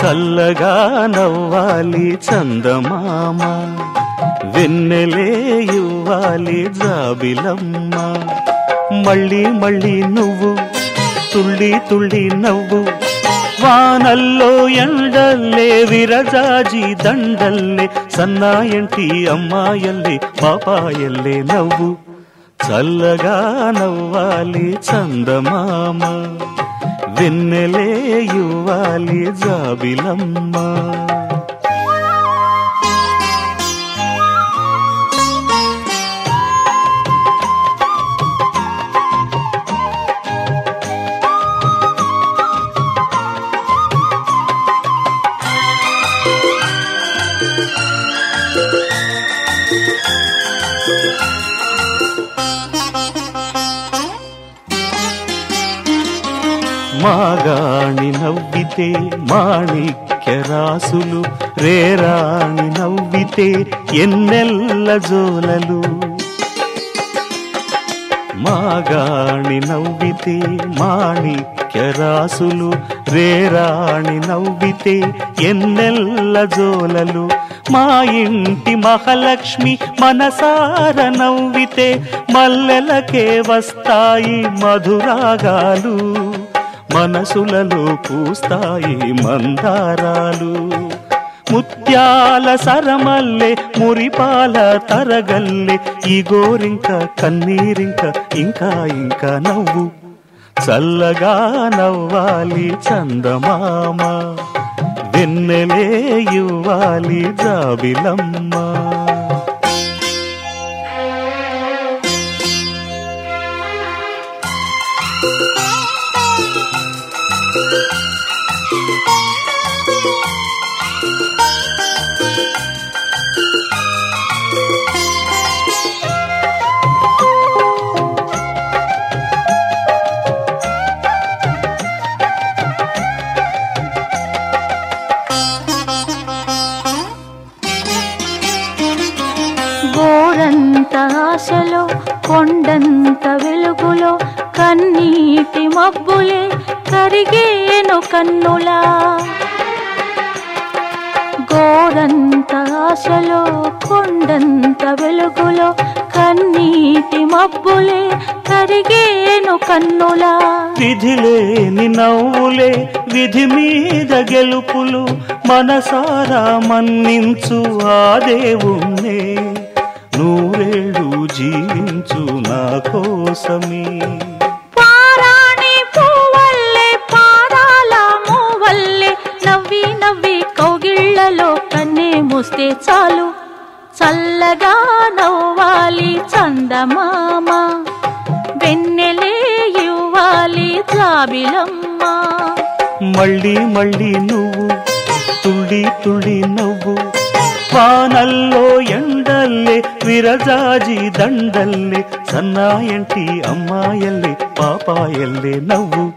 చల్లగా నవ్వాలి చందమామ వెన్నెలే ఇవ్వాలి జాబిలమ్మ మళ్ళీ మళ్ళీ నువ్వు తుళ్ళి తుళ్ళి నవ్వు వానల్లో ఎండల్లే విరజాజి దండల్లే సన్నాయంటి అమ్మాయల్లే పాపాయల్లే నవ్వు చల్లగా నవ్వాలి చందమామ వెన్నెలే ఇవ్వాలి జాబిలమ్మ మాగాణి నవ్వితే మాణిక్య రాసులు రేరాణి నవ్వితే ఎన్నెల్ల జోలలు మాగాణి నవ్వితే మాణిక్య రాసులు రేరాణి నవ్వితే ఎన్నెల్ల జోలలు మా ఇంటి మహాలక్ష్మి మనసార నవ్వితే మల్లెలకే వస్తాయి మధురాగాలు మనసులలో పూస్తాయి మందారాలు ముత్యాల సరమల్లె మురిపాల తరగల్లె ఈ గోరింక కన్నీరింక ఇంకా ఇంకా నవ్వు చల్లగా నవ్వాలి చందమామ వెన్నెలే ఇవ్వాలి జాబిలమ్మ గోరంత ఆశలో కొండంత వెలుగులో కన్నీటి మబ్బులే కరిగేను కన్నులా గోరంత ఆశలో కొండంత వెలుగులో కన్నీటి మబ్బులే కరిగేను కన్నులా విధిలేని నవ్వులే విధి మీద గెలుపులు మనసారా మన్నించు ఆ దేవుణ్ణే నూరేళ్ళు జీవించు నా కోసమే పారాణి పూవల్లే పారాల మూవల్లే నవ్వి నవ్వి కౌగిళ్లలో కన్నే మూస్తే చాలు చల్లగా నవ్వాలి చందమామ వెన్నెలే ఇవ్వాలి జాబిలమ్మ మళ్ళీ మళ్ళీ నువ్వు తుళ్ళి తుళ్ళి నవ్వు వానల్లో ఎండల్లే విరజాజి దండల్లే సన్నాయంటి అమ్మాయల్లే పాపాయల్లే నవ్వు